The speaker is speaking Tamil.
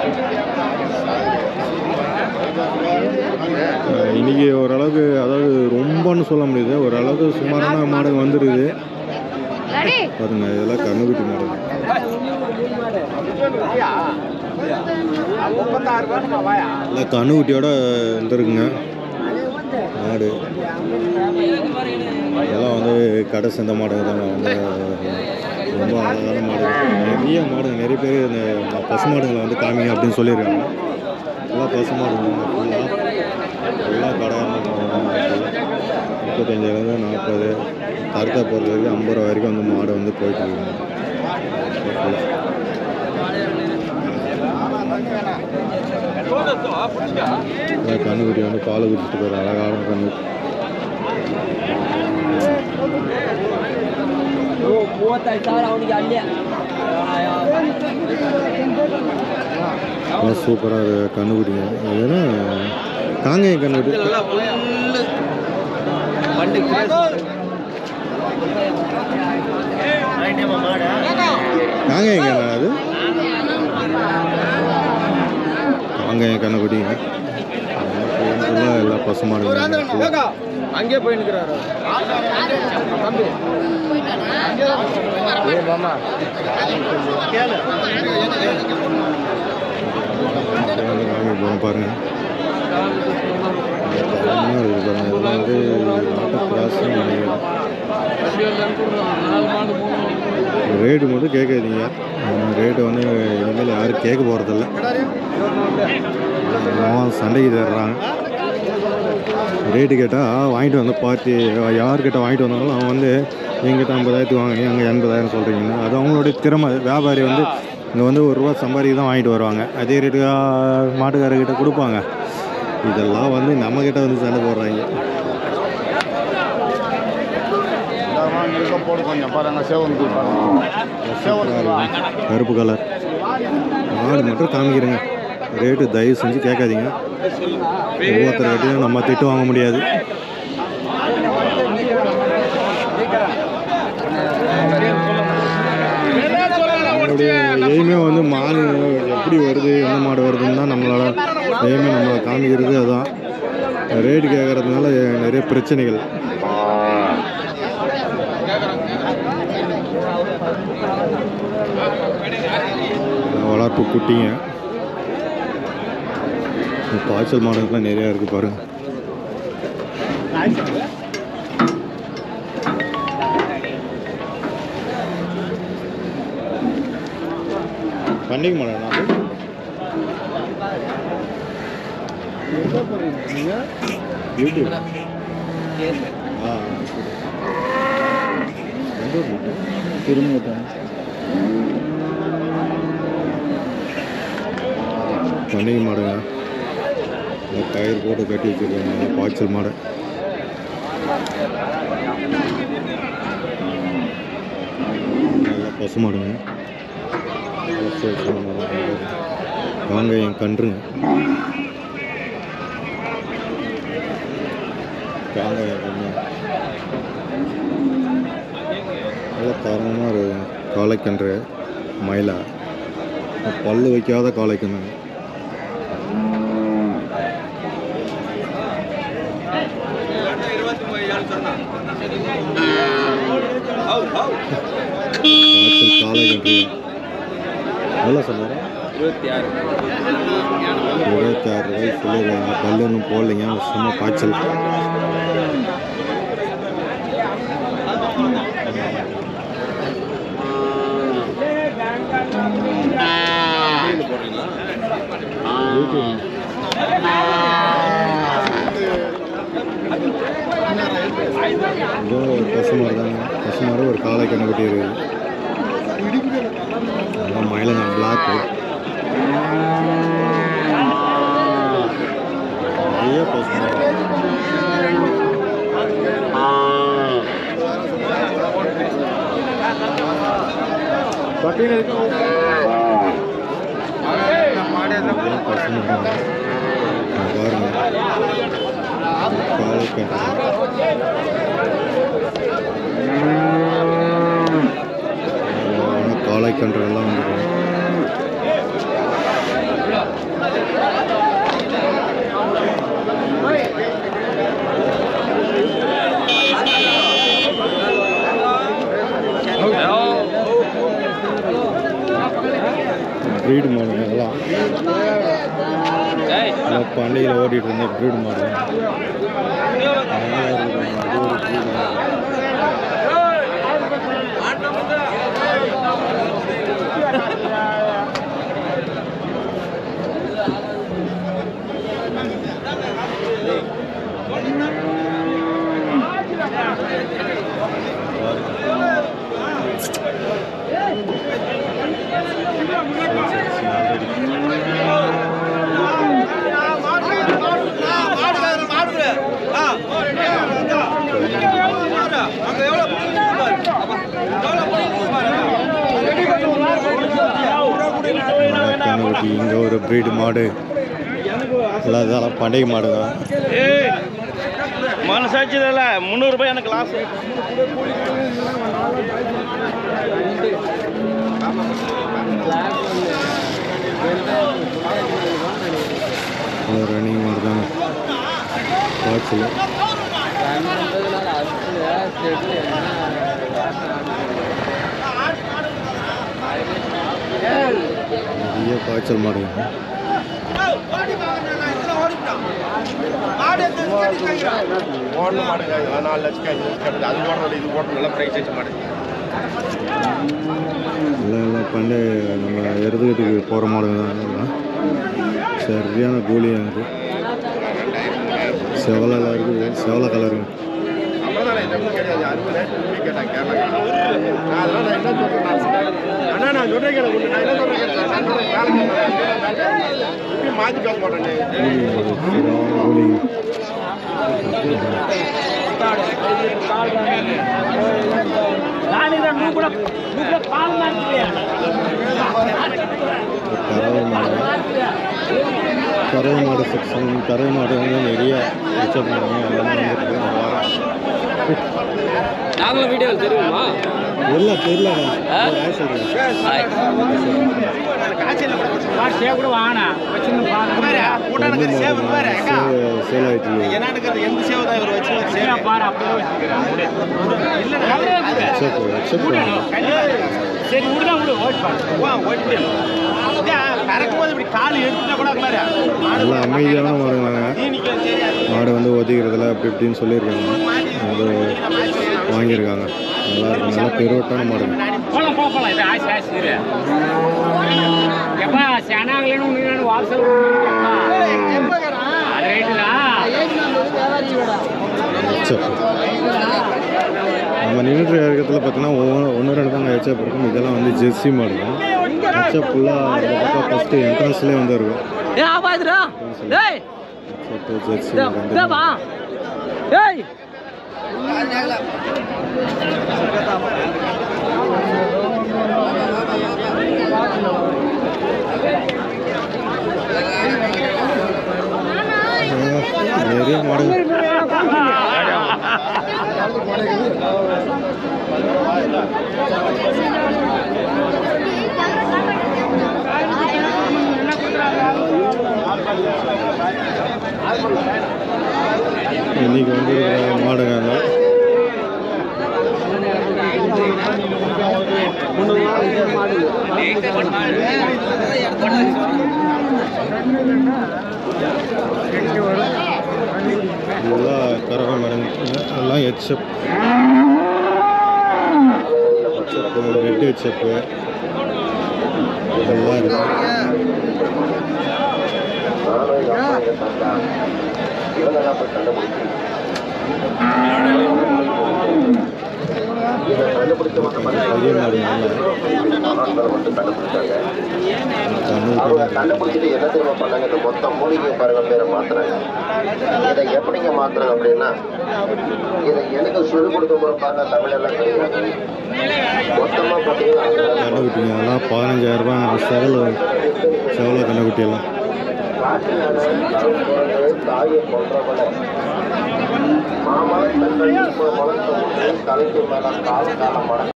அஹ் இன்னைக்கு ஓரளவுக்கு அதாவது ரொம்பன்னு சொல்ல முடியாது ஓரளவுக்கு சுமாரான மாடுங்க வந்துருக்குது பாருங்க இதெல்லாம் கண்ணுக்குட்டி மாடுங்க எல்லாம் கண்ணுக்குட்டியோட வந்துருக்குங்க மாடு இதெல்லாம் வந்து கடை சேர்ந்த மாடுங்க தாங்க வந்து ரொம்ப அழகான மாடு நிறைய மாடுங்க நிறைய பேர் இந்த பசு மாடுங்களை வந்து காமிங்க அப்படின்னு சொல்லியிருக்காங்க எல்லாம் பசு மாடுங்க ஃபுல்லாக ஃபுல்லாக கடையான முப்பத்தஞ்சிலேருந்து நாற்பது கருத்தா பொறுத்த வரைக்கும் ஐம்பது ரூபா வரைக்கும் வந்து மாடு வந்து போயிட்டு இருக்காங்க கண்ணுக்குட்டி வந்து பால் குடிச்சிட்டு போகிற அழகான கண்ணு ಮೂವತ್ತೈದು ಸಾವಿರ ಅವನಿಗೆ ಅಲ್ಲೇ நல்லா சூப்பராக கண்ணுக்குட்டிங்க அதுனா காங்கேய கண்ணுக்குட்டி காங்கேய கண்ணு அது காங்கேய கண்ணுக்குட்டிங்க ஃபுல்லாக எல்லா பசுமாடுங்க அங்கே போய் நிற்கிறாரு தம்பி ஏ மாமா வந்து காமி போகிறோம் பாருங்க தரமாக இருக்குது பாருங்க இதெல்லாம் வந்து நாட்டு கிராஸ்ன்னு நினைக்கிறேன் ரேட்டு மட்டும் கேட்காதீங்க ரேட்டு வந்து இனிமேல் யாரும் கேட்க போகிறதில்ல அவன் சண்டைக்கு தர்றாங்க ரேட்டு கேட்டால் வாங்கிட்டு வந்த பார்ட்டி யார்கிட்ட வாங்கிட்டு வந்தாலும் அவன் வந்து எங்கிட்ட ஐம்பதாயிரத்துக்கு வாங்க அங்கே எண்பதாயிரம் சொல்கிறீங்கன்னா அது அவங்களுடைய திறமை வியாபாரி வந்து இங்கே வந்து ஒரு ரூபா சம்பாதிக்க தான் வாங்கிட்டு வருவாங்க அதே ரேட்டு மாட்டுக்காரர்கிட்ட கொடுப்பாங்க இதெல்லாம் வந்து நம்மக்கிட்ட வந்து சண்டை போடுறாங்க போடு கொஞ்சம் பாருங்க சேவன் பாருங்க கருப்பு கலர் மாடு மட்டும் காமிக்கிறேங்க ரேட்டு தயவு செஞ்சு கேட்காதீங்க ஒவ்வொருத்தர்கிட்டையும் நம்ம திட்டு வாங்க முடியாது நம்மளுடைய எய்மே வந்து மாடு எப்படி வருது எந்த மாடு வருதுன்னு தான் நம்மளோட எய்மே நம்ம காமிக்கிறது அதான் ரேட்டு கேட்கறதுனால நிறைய பிரச்சனைகள் வளர்ப்பு குட்டிங்க இந்த பாய்ச்சல் மாடுகள்லாம் நிறையா இருக்குது பாருங்க பண்டிகை மாடா யூடியூப் ஆ எந்த ஊர் மாடு? திரும்ப பண்டிகை மாடுங்க இந்த கயிறு போட்டு கட்டி வச்சுருக்காங்க பாய்ச்சல் மாடு நல்லா பசு மாடுங்க பசு வச்ச மாடு. வாங்க என் கன்றுங்க வாங்க என் கன்று நல்லா தரமாக இருக்கும் காளைக்கன்று மயிலா பல்லு வைக்காத காளைக்கன்றுங்க காய்ச்சல் காளை கன்று எவ்வளோ சொன்னார் இருபத்தி ஆறு இருபத்தாறு ரூபாய் சொல்லிடுறாங்க பல்லு ஒன்றும் போடலைங்க சும்மா காய்ச்சல் யூடியூப் இதோ ஒரு பசுமாடு தாங்க பசுமாடு ஒரு காளை கண்ணுக்குட்டி இருக்குது அதான் மயிலங்க பிளாக்கு நிறைய பசுமாடு நிறைய பசுமாடு பாருங்க காளை கன்று காளை கன்றுகள்லாம் வந்துருக்கு ப்ரீடு மாடுங்க அதெல்லாம் எல்லாம் பண்டிகையில் ஓடிட்டு இருந்த ப்ரீடு மாடு அழகா இருக்கு பாருங்க. அது ஒரு breed மாடு. கண்ணுக்குட்டி இங்கே ஒரு ப்ரீடு மாடு எல்லாம் இதெல்லாம் பண்டிகை மாடு தான் ஏய் மனசாட்சி இல்லை முந்நூறுபாய் எனக்கு லாஸ் ரன்னிங் மாடு தாங்க காய்ச்சல் நிறைய காய்ச்சல் மாடுங்க ஓடணும் மாடுங்க இதெல்லாம் நாலு லட்சம் அஞ்சு லட்சம் கட்டுது அது ஓடுறது இது ஓடுறது நல்லா ப்ரைஸ் வச்ச மாடு எல்லாம் எல்லாம் பண்டை நம்ம எருதுகட்டுக்கு போகிற மாடுங்க தான் எல்லாம் சரியான கூலியாக இருக்குது செவலெல்லாம் இருக்குது செவலை கலருங்க அவ்வளோதான் இந்த மாதிரி கிடையாது அறுபதாயிரம் ரூபாய் கேட்டாங்க கேரளா நான் அதெல்லாம் நான் என்ன சொல்கிறேன் அண்ணா நான் சொல்கிறேன் கேட்க நான் என்ன சொல்கிறேன் நான் சொல்கிறேன் வேலை இப்படி மாற்றி பேச மாட்டேன் கூலி மாடு சரியான கூலிங்க கறவை மாடு கறவை மாடு செக்ஷன் கறவை மாடு வந்து நிறைய மிச்சம் பண்ணுங்க எல்லாமே வந்துருக்கு நான் வரேன் நாங்களும் வீடியோ தெரியுமா இல்லை தெரியல சொல்கிறேன் சேல் ஆயிட்டு என்னன்னு எந்த சேவை தான் இவர் வச்சு எக்ஸப்ட் எக்ஸப்ட் சரி விடுதான் விடு ஓட்டு கறக்கும்போது இப்படி கால் எடுத்துட்டா கூட மாதிரி எல்லாம் அமைதியான மாடுங்களாங்க தீனிக்கு தெரியாது மாடு வந்து ஒதுக்கிறதுல அப்படி இப்படின்னு சொல்லியிருக்காங்க அது வாங்கியிருக்காங்க நல்லா இருக்கு நல்லா பெருவட்டான மாடுங்க போலாம் போலாம் போலாம் இது ஆசை ஆசை இரு எப்பா சேனாங்களேன்னு உனக்கு வாசல் அது ரைட்டுடா ஹெச்எப் நம்ம நின்றுட்டு இடத்துல பார்த்தீங்கன்னா ஒவ்வொரு ஒன்று ரெண்டு தாங்க ஹெச்எப் இருக்கும் இதெல்லாம் வந்து ஜெர்சி மாடு தான் ஹெச்எப் ஃபுல்லாக அந்த பக்கம் ஃபஸ்ட்டு என்ட்ரன்ஸ்லேயே வந்து இருக்கும் ஏ ஆபாதுரா ஏய் ஹெச்எப் ஜெர்சி இதோ மாடு இதோ ரெண்டு வா ஏய் நிறைய மாடுங்க இன்னைக்கு வந்து இருக்கிற மாடுங்க எல்லாம் இதெல்லாம் கறவை மாடுங்க எல்லாம் ஹெச்எப் ஹெச்எப்பு ரெட் ஹெச்எப்பு இதெல்லாம் இருக்கு பெரிய மாடு அவங்க கண்டுபிடிச்சிட்டு என்ன தெரியுமா பண்ணாங்க இந்த மொத்த மூலிகை பாருங்க பேரை மாத்துறாங்க இதை எப்படிங்க மாத்துறாங்க அப்படின்னா இதை எனக்கு சொல்லிக் கொடுக்க போறாங்க தமிழெல்லாம் கிடையாது மொத்தமா பார்த்தீங்கன்னா கண்ணுக்குட்டிங்க அதெல்லாம் பதினஞ்சாயிரம் ரூபாய் அந்த செவல செவல கண்ணுக்குட்டியெல்லாம் தாயை கொன்றவள மாமலை தங்கள் வளர்த்த தலைக்கு மேல கால காலமான